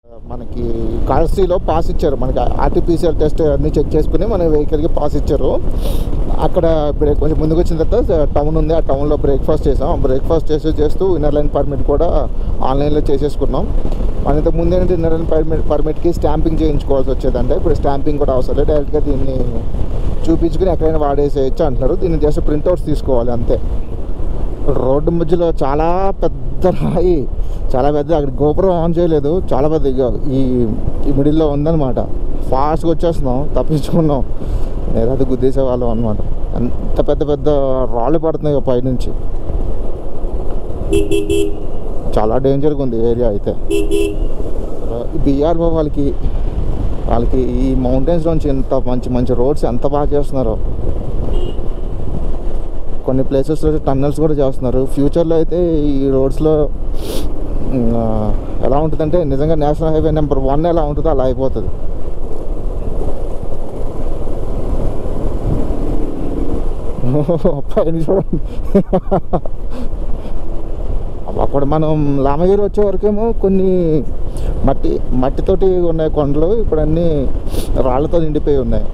మనకి కాల్సీలో పాస్ ఇచ్చారు మనకి ఆర్టీపీసీఆర్ టెస్ట్ అన్ని చెక్ చేసుకుని మన వెహికల్కి పాస్ ఇచ్చారు అక్కడ బ్రేక్ కొంచెం ముందుకు వచ్చిన తర్వాత టౌన్ ఉంది ఆ టౌన్లో బ్రేక్ఫాస్ట్ చేసాం బ్రేక్ఫాస్ట్ చేసి చేస్తూ ఇన్నర్ లైన్ పర్మిట్ కూడా ఆన్లైన్లో చేసేసుకున్నాం మన ఇంతకు ముందు ఏంటంటే ఇన్నర్ లైన్ పర్మిట్ పర్మిట్కి స్టాంపింగ్ చేయించుకోవాల్సి వచ్చేదంటే ఇప్పుడు స్టాంపింగ్ కూడా అవసరం లేదు డైరెక్ట్గా దీన్ని చూపించుకుని ఎక్కడైనా వాడేసేయచ్చు అంటున్నారు దీన్ని జస్ట్ ప్రింట్అవుట్స్ తీసుకోవాలి అంతే రోడ్డు మధ్యలో చాలా పెద్ద రాయి చాలా పెద్ద అక్కడ గోపురం ఆన్ చేయలేదు చాలా పెద్ద ఇగో ఈ ఈ మిడిల్లో ఉందన్నమాట ఫాస్ట్గా వచ్చేస్తున్నాం తప్పించుకున్నాం నేనైతే గుద్దేసే వాళ్ళం అనమాట అంత పెద్ద పెద్ద రాళ్ళు పడుతున్నాయి పైనుంచి చాలా డేంజర్గా ఉంది ఏరియా అయితే బీఆర్ఓ వాళ్ళకి వాళ్ళకి ఈ మౌంటైన్స్ నుంచి ఎంత మంచి మంచి రోడ్స్ ఎంత బాగా చేస్తున్నారో కొన్ని ప్లేసెస్లో టన్నల్స్ కూడా చేస్తున్నారు ఫ్యూచర్లో అయితే ఈ రోడ్స్లో ఎలా ఉంటుందంటే నిజంగా నేషనల్ హైవే నెంబర్ వన్ ఎలా ఉంటుందో అలా అయిపోతుంది పైన చూడండి అక్కడ మనం లామగిరి వచ్చే వరకేమో కొన్ని మట్టి మట్టితోటి ఉన్నాయి కొండలు ఇప్పుడు అన్నీ రాళ్ళతో నిండిపోయి ఉన్నాయి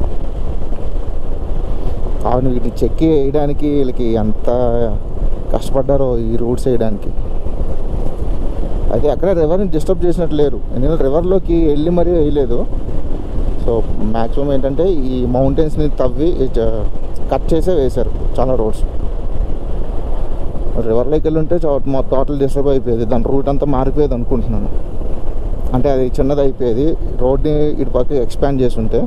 అవును వీటిని చెక్కి వేయడానికి వీళ్ళకి ఎంత కష్టపడ్డారో ఈ రూట్స్ వేయడానికి అయితే ఎక్కడ రివర్ని డిస్టర్బ్ చేసినట్టు లేరు ఎందుకంటే రివర్లోకి వెళ్ళి మరీ వేయలేదు సో మ్యాక్సిమం ఏంటంటే ఈ మౌంటైన్స్ని తవ్వి కట్ చేసే వేశారు చాలా రోడ్స్ రివర్లోకి వెళ్ళి ఉంటే టోటల్ డిస్టర్బ్ అయిపోయేది దాని రూట్ అంతా మారిపోయేది అనుకుంటున్నాను అంటే అది చిన్నది అయిపోయేది రోడ్ని ఇటు పక్క ఎక్స్పాండ్ చేసి ఉంటే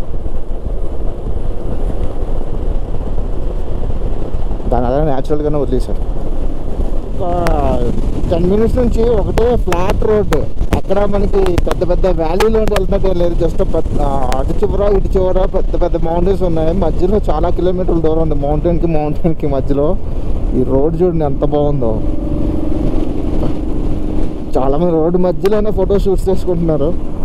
దాని అలా న్యాచురల్గానే వదిలేశారు ఒక టెన్ మినిట్స్ నుంచి ఒకటే ఫ్లాట్ రోడ్ అక్కడ మనకి పెద్ద పెద్ద వ్యాలీలో వెళ్తున్నట్టు లేదు జస్ట్ పెద్ద అటు చివర ఇటు చివర పెద్ద పెద్ద మౌంటైన్స్ ఉన్నాయి మధ్యలో చాలా కిలోమీటర్ల దూరం ఉంది మౌంటైన్కి మౌంటైన్కి మధ్యలో ఈ రోడ్ చూడండి ఎంత బాగుందో చాలామంది రోడ్డు మధ్యలోనే ఫోటో షూట్స్ చేసుకుంటున్నారు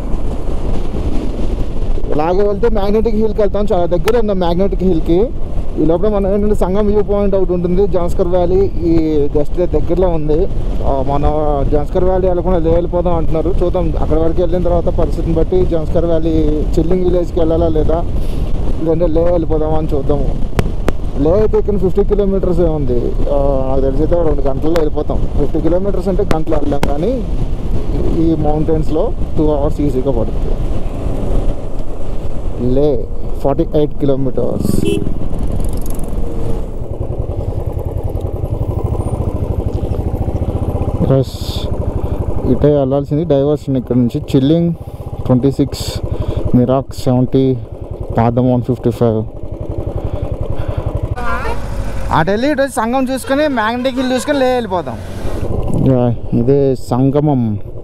ఇలాగే వెళ్తే మ్యాగ్నెటిక్ హిల్కి వెళ్తాం చాలా దగ్గర ఉంది మ్యాగ్నెటిక్ హిల్కి ఈ లోపల మనం ఏంటంటే సంగం వ్యూ పాయింట్ ఒకటి ఉంటుంది జాన్స్కర్ వ్యాలీ ఈ జస్ట్ దగ్గరలో ఉంది ఆ, మనం జాన్స్కర్ వ్యాలీ వెళ్ళకుండా లే వెళ్ళిపోదాం అంటున్నారు చూద్దాం అక్కడ వరకు వెళ్ళిన తర్వాత పరిస్థితిని బట్టి జాన్స్కర్ వ్యాలీ చిల్లింగ్ విలేజ్కి వెళ్ళాలా లేదా లేదంటే లే వెళ్ళిపోదామా అని చూద్దాము లే అయితే ఇక్కడ ఫిఫ్టీ కిలోమీటర్స్ ఉంది ఆ, నాకు తెలిసి అయితే రెండు గంటల్లో వెళ్ళిపోతాం ఫిఫ్టీ కిలోమీటర్స్ అంటే గంటలు వెళ్ళాం కానీ ఈ మౌంటైన్స్లో టూ అవర్స్ ఈజీగా పడుతుంది లే ఫార్టీ ఎయిట్ కిలోమీటర్స్ ప్లస్ ఇటే వెళ్ళాల్సింది డైవర్షన్ ఇక్కడ నుంచి చిల్లింగ్ ట్వంటీ సిక్స్ మిరాక్ సెవెంటీ పాదం వన్ ఫిఫ్టీ ఫైవ్ అటు వెళ్ళి ఇటు వచ్చి సంగం చూసుకొని మ్యాగ్నెటిక్ హిల్ చూసుకొని లే వెళ్ళిపోతాం ఇదే సంగమం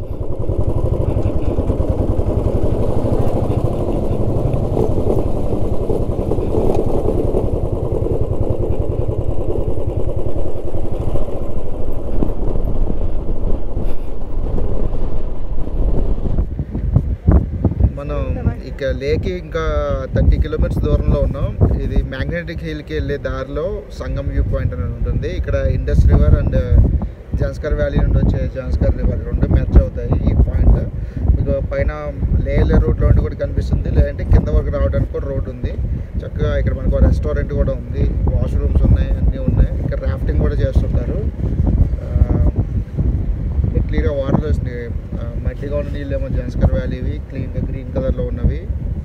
మనం ఇక లేకి ఇంకా థర్టీ కిలోమీటర్స్ దూరంలో ఉన్నాం ఇది మ్యాగ్నెటిక్ హిల్కి వెళ్ళే దారిలో సంగం వ్యూ పాయింట్ అని ఉంటుంది ఇక్కడ Indus river and Zanskar valley నుండి వచ్చే జాన్స్కర్ రివర్ రెండు మెర్జ్ అవుతాయి ఈ పాయింట్ మీకు పైన లేలే రోడ్లో ఉండి కూడా కనిపిస్తుంది లేదంటే కింద వరకు రావడానికి కూడా రోడ్ ఉంది చక్కగా ఇక్కడ మనకు రెస్టారెంట్ కూడా ఉంది వాష్రూమ్స్ ఉన్నాయి అన్నీ ఉన్నాయి ఇక్కడ రాఫ్టింగ్ కూడా చేస్తుంటారు క్లియర్గా వాటర్ వస్తుంది ఆ, మట్టిగా ఉన్న నీళ్ళు ఏమో జాన్స్కర్ వ్యాలీవి క్లీన్గా గ్రీన్ కలర్లో ఉన్నవి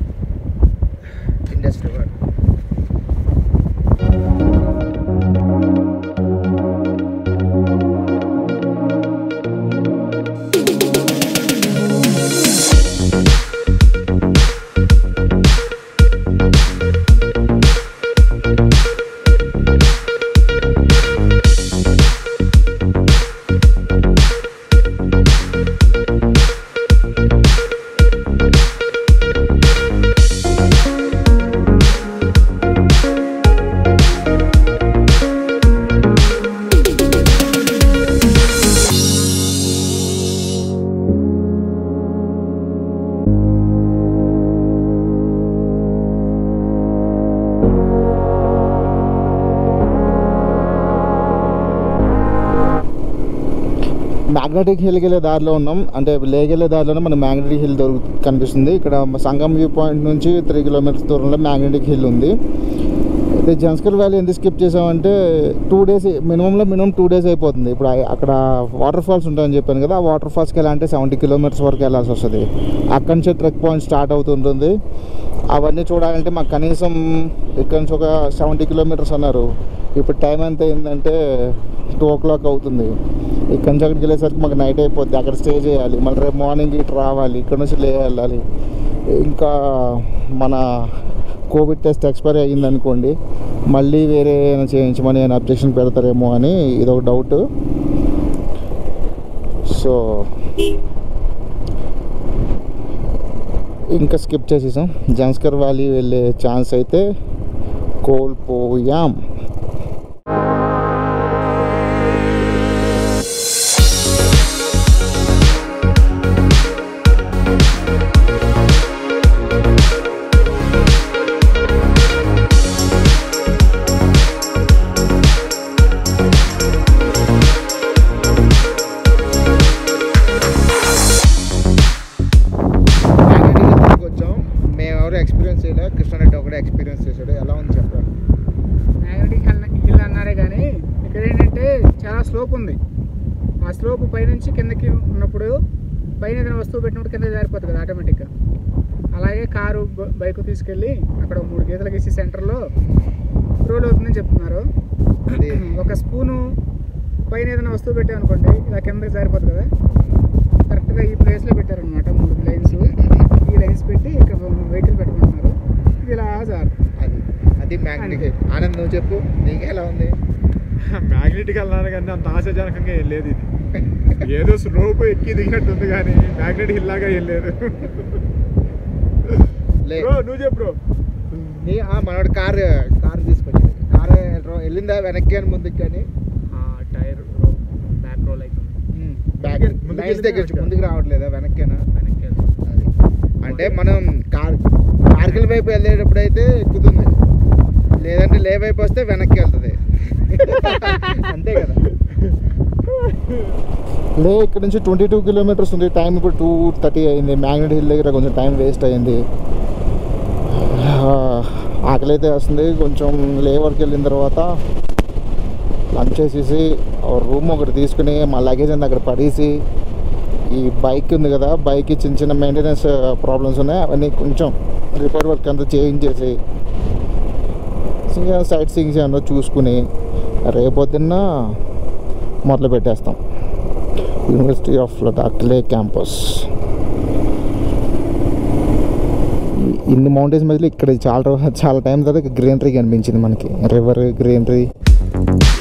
ఇండస్ రివర్ మ్యాగ్నెటిక్ హిల్కి వెళ్ళే దారిలో ఉన్నాం అంటే లేక్ వెళ్ళే దారిలోనే మన మ్యాగ్నెటిక్ హిల్ దొరుకు కనిపిస్తుంది ఇక్కడ సంగం వ్యూ పాయింట్ నుంచి త్రీ కిలోమీటర్స్ దూరంలో మ్యాగ్నెటిక్ హిల్ ఉంది అయితే జన్స్కర్ వ్యాలీ ఎందుకు స్కిప్ చేసామంటే టూ డేస్ మినిమంలో మినిమం టూ డేస్ అయిపోతుంది ఇప్పుడు ఆ- అక్కడ వాటర్ ఫాల్స్ ఉంటాయని చెప్పాను కదా ఆ వాటర్ ఫాల్స్కి వెళ్ళాలంటే సెవెంటీ కిలోమీటర్స్ వరకు వెళ్ళాల్సి వస్తుంది అక్కడి నుంచే ట్రెక్ పాయింట్ స్టార్ట్ అవుతుంటుంది అవన్నీ చూడాలంటే మాకు కనీసం ఇక్కడ నుంచి ఒక సెవెంటీ కిలోమీటర్స్ అన్నారు ఇప్పుడు టైం ఎంత అయిందంటే టూ ఓ క్లాక్ అవుతుంది ఇక్కడ నుంచి అక్కడికి వెళ్ళేసరికి మాకు నైట్ అయిపోద్ది అక్కడ స్టే చేయాలి మళ్ళీ రేపు మార్నింగ్ ఇటు రావాలి ఇక్కడ నుంచి లే వెళ్ళాలి ఇంకా మన కోవిడ్ టెస్ట్ ఎక్స్పైరీ అయ్యింది అనుకోండి మళ్ళీ వేరే ఏమైనా చేయించమని ఆయన అబ్జెక్షన్ పెడతారేమో అని ఇది ఒక డౌట్ సో ఇంకా స్కిప్ చేసేసాం జన్స్కర్ వ్యాలీ వెళ్ళే ఛాన్స్ అయితే కోల్పోయాం వచ్చాం మేము ఎవరు ఎక్స్పీరియన్స్ చేయలేదు కృష్ణారెడ్డి ఒకటే ఎక్స్పీరియన్స్ చేశాడు ఎలా ఉంది చెప్పండి మ్యాగ్నెటిక్ హిల్ హిల్ అన్నారే కానీ ఇక్కడ ఏంటంటే చాలా స్లోప్ ఉంది ఆ స్లోప్ పైనుంచి కిందకి ఉన్నప్పుడు పైన ఏదైనా వస్తువు పెట్టినప్పుడు కింద జారిపోతుంది కదా ఆటోమేటిక్గా అలాగే కారు బ- బైక్ తీసుకెళ్ళి అక్కడ మూడు గీతలు గీసి సెంటర్లో రోల్ అవుతుందని చెప్తున్నారు అది ఒక స్పూను పైన ఏదైనా వస్తువు పెట్టామనుకోండి ఇలా కిందకి జారిపోతుంది కదా కరెక్ట్గా ఈ ప్లేస్లో పెట్టారనమాట మూడు లైన్స్ ఈ లైన్స్ పెట్టి ఇక్కడ వెహికల్ పెట్టమంటున్నారు ఇది ఇలా జారు అది అది మ్యాగ్నెటిక్ ఆనంద్ నువ్వు చెప్పు నీకు ఎలా ఉంది మ్యాగ్నెటిక్ అన్నాను కానీ అంత ఆశాజనకంగా ఏం లేదు ఇది ఏదో స్లోప్ ఎక్కి దిగినట్టు ఉంది కానీ మ్యాగ్నెట్ హిల్ లాగా ఏం లేదు లే బ్రో నువ్వు చెప్పు బ్రో నీ ఆ, మనోడు కార్ కార్ తీసుకొచ్చింది కార్ వెళ్ళిందా వెనక్కి అని ముందుకు కానీ టైర్ బ్యాక్ రోల్ అవుతుంది బ్యాక్ ముందుకు లైన్స్ దగ్గర నుంచి వెళ్ళిందా? ముందుకు రావట్లేదా వెనక్కేనా వెనక్కి అది అంటే మనం కార్ కార్గిల్ వైపు వెళ్ళేటప్పుడు అయితే ఎక్కుతుంది లేదంటే లే వైపు వస్తే వెనక్కి వెళ్తుంది అంతే కదా లే ఇక్కడ నుంచి ట్వంటీ టూ కిలోమీటర్స్ ఉంది టైం ఇప్పుడు టూ థర్టీ అయింది మ్యాగ్నెట్ హిల్ దగ్గర కొంచెం టైం వేస్ట్ అయింది ఆ, ఆకలి అయితే వస్తుంది కొంచెం లే వరకు వెళ్ళిన తర్వాత లంచ్ చేసేసి రూమ్ ఒకటి తీసుకుని మా లగేజ్ అంతా అక్కడ పడేసి ఈ బైక్ ఉంది కదా బైక్ చిన్న చిన్న మెయింటెనెన్స్ ప్రాబ్లమ్స్ ఉన్నాయి అవన్నీ కొంచెం రిపేర్ వర్క్ అంతా చేంజ్ చేసి ఇంకా సైట్ సీయింగ్స్ ఏమన్నా చూసుకుని రేపొద్దున్న మొదలు పెట్టేస్తాం యూనివర్సిటీ ఆఫ్ లడాక్ లే క్యాంపస్ ఇన్ని మౌంటైన్స్ మధ్యలో ఇక్కడ చాలా రో- చాలా టైం తర్వాత గ్రీనరీ కనిపించింది మనకి రివర్ గ్రీనరీ